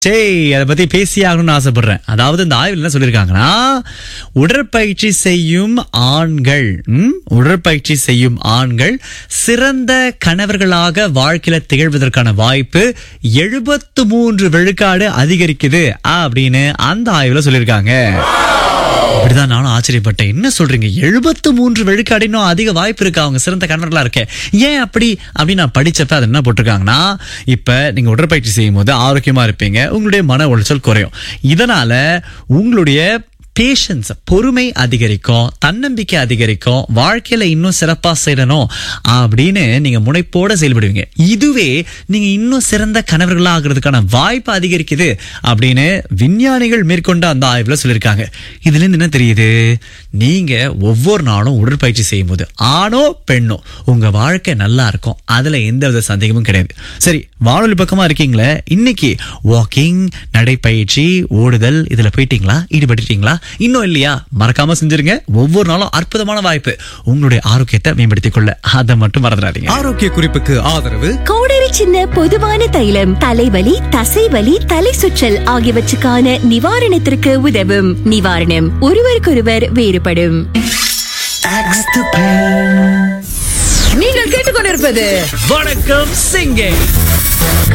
சரி அதை பத்தி பேசியாகணும்னு ஆசைப்படுறேன் அதாவது இந்த ஆய்வில் என்ன சொல்லியிருக்காங்கன்னா உடற்பயிற்சி செய்யும் ஆண்கள் ம், உடற்பயிற்சி செய்யும் ஆண்கள் சிறந்த கணவர்களாக வாழ்க்கையில திகழ்வதற்கான வாய்ப்பு எழுபத்து மூன்று விழுக்காடு அதிகரிக்குது அப்படின்னு அந்த ஆய்வுல சொல்லியிருக்காங்க இப்படிதான் நானும் ஆச்சரியப்பட்டேன் என்ன சொல்றீங்க எழுபத்து மூன்று விழுக்காடு இன்னும் அதிக வாய்ப்பு இருக்கு அவங்க சிறந்த கணவர்களா இருக்க ஏன் அப்படி அப்படின்னு நான் படிச்சப்ப அது என்ன போட்டிருக்காங்கன்னா இப்ப நீங்க உடற்பயிற்சி செய்யும் போது ஆரோக்கியமா இருப்பீங்க உங்களுடைய மன உளைச்சல் குறையும் இதனால உங்களுடைய பேஷன்ஸ் பொறுமை அதிகரிக்கும் தன்னம்பிக்கை அதிகரிக்கும் வாழ்க்கையில இன்னும் சிறப்பா செய்யணும் அப்படின்னு நீங்க முனைப்போட செயல்படுவீங்க இதுவே நீங்க இன்னும் சிறந்த கணவர்களா ஆகிறதுக்கான வாய்ப்பு அதிகரிக்குது அப்படின்னு விஞ்ஞானிகள் மேற்கொண்ட அந்த ஆய்வுல சொல்லியிருக்காங்க இதுல இருந்து என்ன தெரியுது நீங்க ஒவ்வொரு நாளும் உடற்பயிற்சி செய்யும் போது ஆணோ பெண்ணோ உங்க வாழ்க்கை நல்லா இருக்கும் அதுல எந்த வித சந்தேகமும் கிடையாது சரி வானொலி பக்கமா இருக்கீங்களே இன்னைக்கு வாக்கிங் நடைப்பயிற்சி ஓடுதல் இதுல போயிட்டீங்களா ஈடுபட்டுட்டீங்களா இன்னும் இல்லையா மறக்காம செஞ்சிருங்க ஒவ்வொரு நாளும் அற்புதமான வாய்ப்பு உங்களுடைய ஆரோக்கியத்தை மேம்படுத்திக் கொள்ள அதை மட்டும் மறந்துடாதீங்க ஆரோக்கிய குறிப்புக்கு ஆதரவு கோடரி சின்ன பொதுவான தைலம் தலைவலி தசைவலி தலை சுற்றல் ஆகியவற்றுக்கான நிவாரணத்திற்கு உதவும் நிவாரணம் ஒருவருக்கொருவர் வேறுபடும் நீங்கள் கேட்டுக்கொண்டிருப்பது வணக்கம் சிங்கே